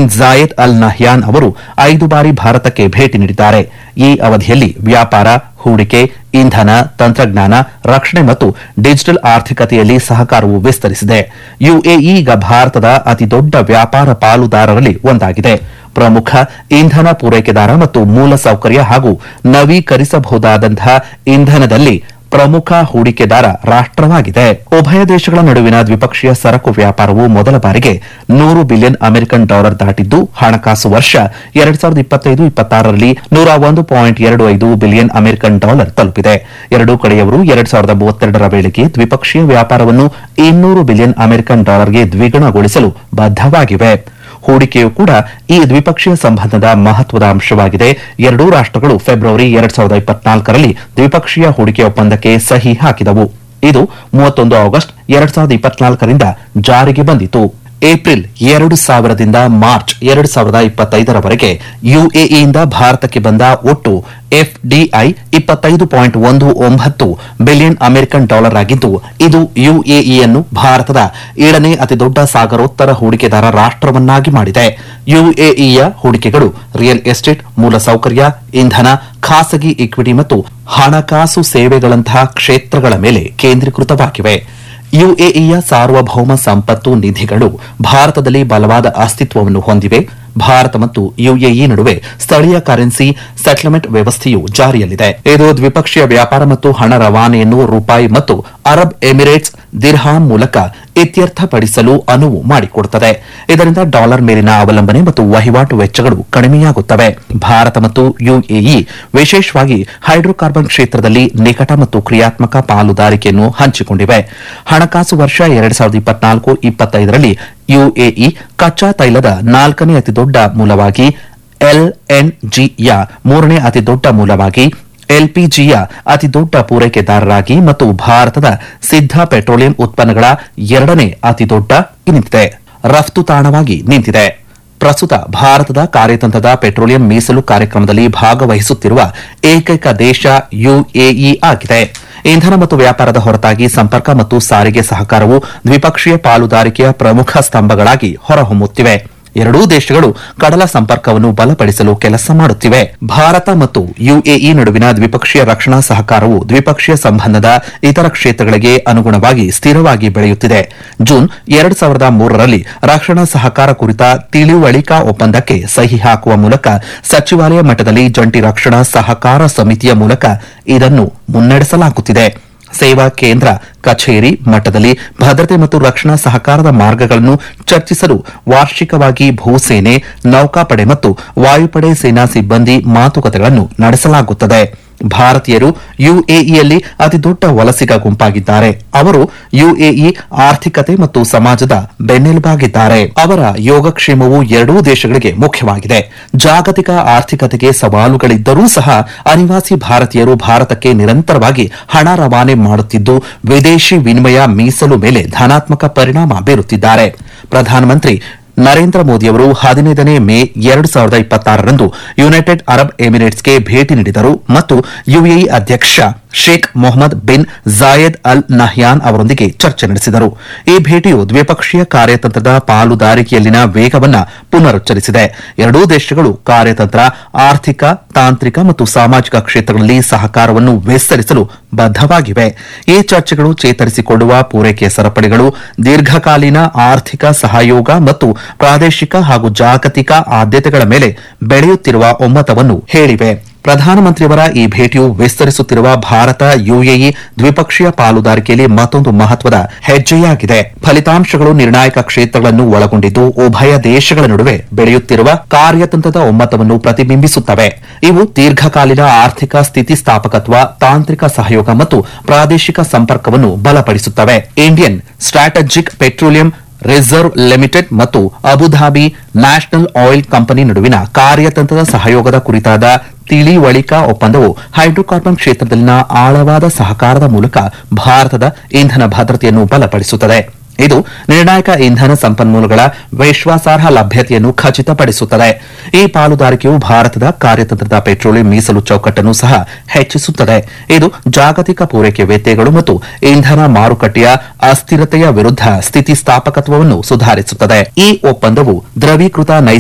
bin Zayed Al Nahyan ಅವರು ಐದು ಬಾರಿ ಭಾರತಕ್ಕೆ ಭೇಟಿ ನೀಡಿದ್ದಾರೆ ಈ ಅವಧಿಯಲ್ಲಿ ವ್ಯಾಪಾರ ಹೂಡಿಕೆ ಇಂಧನ ತಂತ್ರಜ್ಞಾನ ರಕ್ಷಣೆ ಮತ್ತು ಡಿಜಿಟಲ್ ಆರ್ಥಿಕತೆಯಲ್ಲಿ ಸಹಕಾರವು ವಿಸ್ತರಿಸಿದೆ ಯುಎಇ ಈಗ ಭಾರತದ ಅತಿದೊಡ್ಡ ವ್ಯಾಪಾರ ಪಾಲುದಾರರಲ್ಲಿ ಒಂದಾಗಿದೆ ಪ್ರಮುಖ ಇಂಧನ ಪೂರೈಕೆದಾರ ಮತ್ತು ಮೂಲಸೌಕರ್ಯ ಹಾಗೂ ನವೀಕರಿಸಬಹುದಾದಂತಹ ಇಂಧನದಲ್ಲಿ ಪ್ರಮುಖ ಹೂಡಿಕೆದಾರ ರಾಷ್ಟವಾಗಿದೆ ಉಭಯ ದೇಶಗಳ ನಡುವಿನ ದ್ವಿಪಕ್ಷೀಯ ಸರಕು ವ್ಯಾಪಾರವು ಮೊದಲ ಬಾರಿಗೆ ನೂರು ಬಿಲಿಯನ್ ಅಮೆರಿಕನ್ ಡಾಲರ್ ದಾಟಿದ್ದು ಹಣಕಾಸು ವರ್ಷ ಎರಡ್ ಸಾವಿರದ ಇಪ್ಪತ್ತೈದು ಇಪ್ಪತ್ತಾರರಲ್ಲಿ ನೂರ ಒಂದು ಪಾಯಿಂಟ್ ಎರಡು ಐದು ಬಿಲಿಯನ್ ಅಮೆರಿಕನ್ ಡಾಲರ್ ತಲುಪಿದೆ ಎರಡೂ ಕಡೆಯವರು ಎರಡ್ ಸಾವಿರದ ಮೂವತ್ತೆರಡರ ವೇಳೆಗೆ ದ್ವಿಪಕ್ಷೀಯ ವ್ಯಾಪಾರವನ್ನು ಇನ್ನೂರು ಬಿಲಿಯನ್ ಅಮೆರಿಕನ್ ಡಾಲರ್ಗೆ ದ್ವಿಗುಣಗೊಳಿಸಲು ಬದ್ದವಾಗಿವೆ ಹೂಡಿಕೆಯೂ ಕೂಡ ಈ ದ್ವಿಪಕ್ಷೀಯ ಸಂಬಂಧದ ಮಹತ್ವದ ಅಂಶವಾಗಿದೆ ಎರಡೂ ರಾಷ್ಟಗಳು ಫೆಬ್ರವರಿ ಎರಡ್ ಸಾವಿರದ ಇಪ್ಪತ್ನಾಲ್ಕರಲ್ಲಿ ದ್ವಿಪಕ್ಷೀಯ ಹೂಡಿಕೆ ಒಪ್ಪಂದಕ್ಕೆ ಸಹಿ ಹಾಕಿದವು ಇದು ಮೂವತ್ತೊಂದು ಆಗಸ್ಟ್ ಎರಡ್ ಸಾವಿರದ ಇಪ್ಪತ್ನಾಲ್ಕರಿಂದ ಜಾರಿಗೆ ಬಂದಿತು ಏಪ್ರಿಲ್ ಎರಡು ಸಾವಿರದಿಂದ ಮಾರ್ಚ್ ಎರಡು ಸಾವಿರದ ಇಪ್ಪತ್ತೈದರವರೆಗೆ ಯುಎಇಯಿಂದ ಭಾರತಕ್ಕೆ ಬಂದ ಒಟ್ಟು ಎಫ್ಡಿಐ ಇಪ್ಪತ್ತೈದು ಪಾಯಿಂಟ್ ಒಂದು ಒಂಬತ್ತು ಬಿಲಿಯನ್ ಅಮೆರಿಕನ್ ಡಾಲರ್ ಆಗಿದ್ದು ಇದು ಯುಎಇಯನ್ನು ಭಾರತದ ಏಳನೇ ಅತಿದೊಡ್ಡ ಸಾಗರೋತ್ತರ ಹೂಡಿಕೆದಾರ ರಾಷ್ಟವನ್ನಾಗಿ ಮಾಡಿದೆ ಯುಎಇಯ ಹೂಡಿಕೆಗಳು ರಿಯಲ್ ಎಸ್ಟೇಟ್ ಮೂಲಸೌಕರ್ಯ ಇಂಧನ ಖಾಸಗಿ ಇಕ್ವಿಟಿ ಮತ್ತು ಹಣಕಾಸು ಸೇವೆಗಳಂತಹ ಕ್ಷೇತ್ರಗಳ ಮೇಲೆ ಕೇಂದ್ರೀಕೃತವಾಗಿವೆ ಯುಎಇಯ ಸಾರ್ವಭೌಮ ಸಂಪತ್ತು ನಿಧಿಗಳು ಭಾರತದಲ್ಲಿ ಬಲವಾದ ಅಸ್ತಿತ್ವವನ್ನು ಹೊಂದಿವೆ ಭಾರತ ಮತ್ತು ಯುಎಇ ನಡುವೆ ಸ್ಥಳೀಯ ಕರೆನ್ಸಿ ಸೆಟಲ್ಮೆಂಟ್ ವ್ಯವಸ್ಥೆಯು ಜಾರಿಯಲ್ಲಿದೆ ಇದು ದ್ವಿಪಕ್ಷೀಯ ವ್ಯಾಪಾರ ಮತ್ತು ಹಣ ರವಾನೆಯನ್ನು ರೂಪಾಯಿ ಮತ್ತು ಅರಬ್ ಎಮಿರೇಟ್ಸ್ ದಿರ್ಹಾಮ್ ಮೂಲಕ ಇತ್ಯರ್ಥಪಡಿಸಲು ಅನುವು ಮಾಡಿಕೊಡುತ್ತದೆ ಇದರಿಂದ ಡಾಲರ್ ಮೇಲಿನ ಅವಲಂಬನೆ ಮತ್ತು ವಹಿವಾಟು ವೆಚ್ಚಗಳು ಕಡಿಮೆಯಾಗುತ್ತವೆ ಭಾರತ ಮತ್ತು ಯುಎಇ ವಿಶೇಷವಾಗಿ ಹೈಡ್ರೋಕಾರ್ಬನ್ ಕ್ಷೇತ್ರದಲ್ಲಿ ನಿಕಟ ಮತ್ತು ಕ್ರಿಯಾತ್ಮಕ ಪಾಲುದಾರಿಕೆಯನ್ನು ಹಂಚಿಕೊಂಡಿವೆ ಹಣಕಾಸು ವರ್ಷ ಎರಡ್ ಸಾವಿರದ ಇಪ್ಪತ್ನಾಲ್ಕು ಇಪ್ಪತ್ತೈದರಲ್ಲಿ ಯುಎಇ ಕಚ್ಚಾ ತೈಲದ ನಾಲ್ಕನೇ ಅತಿದೊಡ್ಡ ಮೂಲವಾಗಿ ಎಲ್ಎನ್ಜಿಯ ಮೂರನೇ ಅತಿದೊಡ್ಡ ಮೂಲವಾಗಿ ಎಲ್ಪಿಜಿಯ ಅತಿದೊಡ್ಡ ಪೂರೈಕೆದಾರರಾಗಿ ಮತ್ತು ಭಾರತದ ಸಿದ್ಧ ಪೆಟ್ರೋಲಿಯಂ ಉತ್ಪನ್ನಗಳ ಎರಡನೇ ಅತಿದೊಡ್ಡ ನಿಂತಿದೆ ರಫ್ತು ತಾಣವಾಗಿ ನಿಂತಿದೆ ಪ್ರಸ್ತುತ ಭಾರತದ ಕಾರ್ಯತಂತ್ರದ ಪೆಟ್ರೋಲಿಯಂ ಮೀಸಲು ಕಾರ್ಯಕ್ರಮದಲ್ಲಿ ಭಾಗವಹಿಸುತ್ತಿರುವ ಏಕೈಕ ದೇಶ ಯುಎಇ ಆಗಿದೆ ಇಂಧನ ಮತ್ತು ವ್ಯಾಪಾರದ ಹೊರತಾಗಿ ಸಂಪರ್ಕ ಮತ್ತು ಸಾರಿಗೆ ಸಹಕಾರವು ದ್ವಿಪಕ್ಷೀಯ ಪಾಲುದಾರಿಕೆಯ ಪ್ರಮುಖ ಸ್ತಂಭಗಳಾಗಿ ಹೊರಹೊಮ್ಮುತ್ತಿವೆ ಎರಡೂ ದೇಶಗಳು ಕಡಲ ಸಂಪರ್ಕವನ್ನು ಬಲಪಡಿಸಲು ಕೆಲಸ ಮಾಡುತ್ತಿವೆ ಭಾರತ ಮತ್ತು ಯುಎಇ ನಡುವಿನ ದ್ವಿಪಕ್ಷೀಯ ರಕ್ಷಣಾ ಸಹಕಾರವು ದ್ವಿಪಕ್ಷೀಯ ಸಂಬಂಧದ ಇತರ ಕ್ಷೇತ್ರಗಳಿಗೆ ಅನುಗುಣವಾಗಿ ಸ್ಥಿರವಾಗಿ ಬೆಳೆಯುತ್ತಿದೆ ಜೂನ್ ಎರಡು ಸಾವಿರದ ಮೂರರಲ್ಲಿ ರಕ್ಷಣಾ ಸಹಕಾರ ಕುರಿತ ತಿಳಿವಳಿಕಾ ಒಪ್ಪಂದಕ್ಕೆ ಸಹಿ ಹಾಕುವ ಮೂಲಕ ಸಚಿವಾಲಯ ಮಟ್ಟದಲ್ಲಿ ಜಂಟಿ ರಕ್ಷಣಾ ಸಹಕಾರ ಸಮಿತಿಯ ಮೂಲಕ ಇದನ್ನು ಮುನ್ನಡೆಸಲಾಗುತ್ತಿದೆ ಸೇವಾ ಕೇಂದ್ರ ಕಚೇರಿ ಮಟ್ಟದಲ್ಲಿ ಭದ್ರತೆ ಮತ್ತು ರಕ್ಷಣಾ ಸಹಕಾರದ ಮಾರ್ಗಗಳನ್ನು ಚರ್ಚಿಸಲು ವಾರ್ಷಿಕವಾಗಿ ಭೂಸೇನೆ ನೌಕಾಪಡೆ ಮತ್ತು ವಾಯುಪಡೆ ಸೇನಾ ಸಿಬ್ಬಂದಿ ಮಾತುಕತೆಗಳನ್ನು ನಡೆಸಲಾಗುತ್ತದೆ ಭಾರತೀಯರು ಯುಎಇಯಲ್ಲಿ ಅತಿದೊಡ್ಡ ವಲಸಿಗ ಗುಂಪಾಗಿದ್ದಾರೆ ಅವರು ಯುಎಇ ಆರ್ಥಿಕತೆ ಮತ್ತು ಸಮಾಜದ ಬೆನ್ನೆಲುಬಾಗಿದ್ದಾರೆ ಅವರ ಯೋಗಕ್ಷೇಮವು ಎರಡೂ ದೇಶಗಳಿಗೆ ಮುಖ್ಯವಾಗಿದೆ ಜಾಗತಿಕ ಆರ್ಥಿಕತೆಗೆ ಸವಾಲುಗಳಿದ್ದರೂ ಸಹ ಅನಿವಾಸಿ ಭಾರತೀಯರು ಭಾರತಕ್ಕೆ ನಿರಂತರವಾಗಿ ಹಣ ರವಾನೆ ಮಾಡುತ್ತಿದ್ದು ವಿದೇಶಿ ವಿನಿಮಯ ಮೀಸಲು ಮೇಲೆ ಧನಾತ್ಮಕ ಪರಿಣಾಮ ಬೀರುತ್ತಿದ್ದಾರೆ ಪ್ರಧಾನಮಂತ್ರಿ ನರೇಂದ್ರ ಮೋದಿಯವರು ಹದಿನೈದನೇ ಮೇ ಎರಡು ಸಾವಿರದ ಇಪ್ಪತ್ತಾರರಂದು ಯುನೈಟೆಡ್ ಅರಬ್ ಎಮಿರೇಟ್ಸ್ಗೆ ಭೇಟಿ ನೀಡಿದರು ಮತ್ತು ಯುಎಇ ಅಧ್ಯಕ್ಷ Sheikh Mohammed bin Zayed Al Nahyan ಅವರೊಂದಿಗೆ ಚರ್ಚೆ ನಡೆಸಿದರು ಈ ಭೇಟಿಯು ದ್ವಿಪಕ್ಷೀಯ ಕಾರ್ಯತಂತ್ರದ ಪಾಲುದಾರಿಕೆಯಲ್ಲಿನ ವೇಗವನ್ನು ಪುನರುಚ್ಚರಿಸಿದೆ ಎರಡೂ ದೇಶಗಳು ಕಾರ್ಯತಂತ್ರ ಆರ್ಥಿಕ ತಾಂತ್ರಿಕ ಮತ್ತು ಸಾಮಾಜಿಕ ಕ್ಷೇತ್ರಗಳಲ್ಲಿ ಸಹಕಾರವನ್ನು ವಿಸ್ತರಿಸಲು ಬದ್ದವಾಗಿವೆ ಈ ಚರ್ಚೆಗಳು ಚೇತರಿಸಿಕೊಳ್ಳುವ ಪೂರೈಕೆ ಸರಪಳಿಗಳು ದೀರ್ಘಕಾಲೀನ ಆರ್ಥಿಕ ಸಹಯೋಗ ಮತ್ತು ಪ್ರಾದೇಶಿಕ ಹಾಗೂ ಜಾಗತಿಕ ಆದ್ಯತೆಗಳ ಮೇಲೆ ಬೆಳೆಯುತ್ತಿರುವ ಒಮ್ಮತವನ್ನು ಹೇಳಿವೆ ಪ್ರಧಾನಮಂತ್ರಿಯವರ ಈ ಭೇಟಿಯು ವಿಸ್ತರಿಸುತ್ತಿರುವ ಭಾರತ ಯುಎಇ ದ್ವಿಪಕ್ಷೀಯ ಪಾಲುದಾರಿಕೆಯಲ್ಲಿ ಮತ್ತೊಂದು ಮಹತ್ವದ ಹೆಜ್ಜೆಯಾಗಿದೆ ಫಲಿತಾಂಶಗಳು ನಿರ್ಣಾಯಕ ಕ್ಷೇತ್ರಗಳನ್ನು ಒಳಗೊಂಡಿದ್ದು ಉಭಯ ದೇಶಗಳ ನಡುವೆ ಬೆಳೆಯುತ್ತಿರುವ ಕಾರ್ಯತಂತ್ರದ ಒಮ್ಮತವನ್ನು ಪ್ರತಿಬಿಂಬಿಸುತ್ತವೆ ಇವು ದೀರ್ಘಕಾಲೀನ ಆರ್ಥಿಕ ಸ್ಥಿತಿಸ್ಥಾಪಕತ್ವ ತಾಂತ್ರಿಕ ಸಹಯೋಗ ಮತ್ತು ಪ್ರಾದೇಶಿಕ ಸಂಪರ್ಕವನ್ನು ಬಲಪಡಿಸುತ್ತವೆ Indian strategic petroleum reserve limited ಮತ್ತು ಅಬುಧಾಬಿ ನ್ಯಾಷನಲ್ ಆಯಿಲ್ ಕಂಪನಿ ನಡುವಿನ ಕಾರ್ಯತಂತ್ರದ ಸಹಯೋಗದ ಕುರಿತಾದ ತಿಳಿವಳಿಕಾ ಒಪ್ಪಂದವು ಹೈಡ್ರೋಕಾರ್ಬನ್ ಕ್ಷೇತ್ರದಲ್ಲಿನ ಆಳವಾದ ಸಹಕಾರದ ಮೂಲಕ ಭಾರತದ ಇಂಧನ ಭದ್ರತೆಯನ್ನು ಬಲಪಡಿಸುತ್ತದೆ ಇದು ನಿರ್ಣಾಯಕ ಇಂಧನ ಸಂಪನ್ಮೂಲಗಳ ವಿಶ್ವಾಸಾರ್ಹ ಲಭ್ಯತೆಯನ್ನು ಖಚಿತಪಡಿಸುತ್ತದೆ ಈ ಪಾಲುದಾರಿಕೆಯು ಭಾರತದ ಕಾರ್ಯತಂತ್ರದ ಪೆಟ್ರೋಲಿಯಂ ಮೀಸಲು ಚೌಕಟ್ಟನ್ನು ಸಹ ಹೆಚ್ಚಿಸುತ್ತದೆ ಇದು ಜಾಗತಿಕ ಪೂರೈಕೆ ವ್ಯತ್ಯಯಗಳು ಮತ್ತು ಇಂಧನ ಮಾರುಕಟ್ಟೆಯ ಅಸ್ಥಿರತೆಯ ವಿರುದ್ಧ ಸ್ಥಿತಿಸ್ಥಾಪಕತ್ವವನ್ನು ಸುಧಾರಿಸುತ್ತದೆ ಈ ಒಪ್ಪಂದವು ದ್ರವೀಕೃತ ನೈಸರ್ಗಿಕ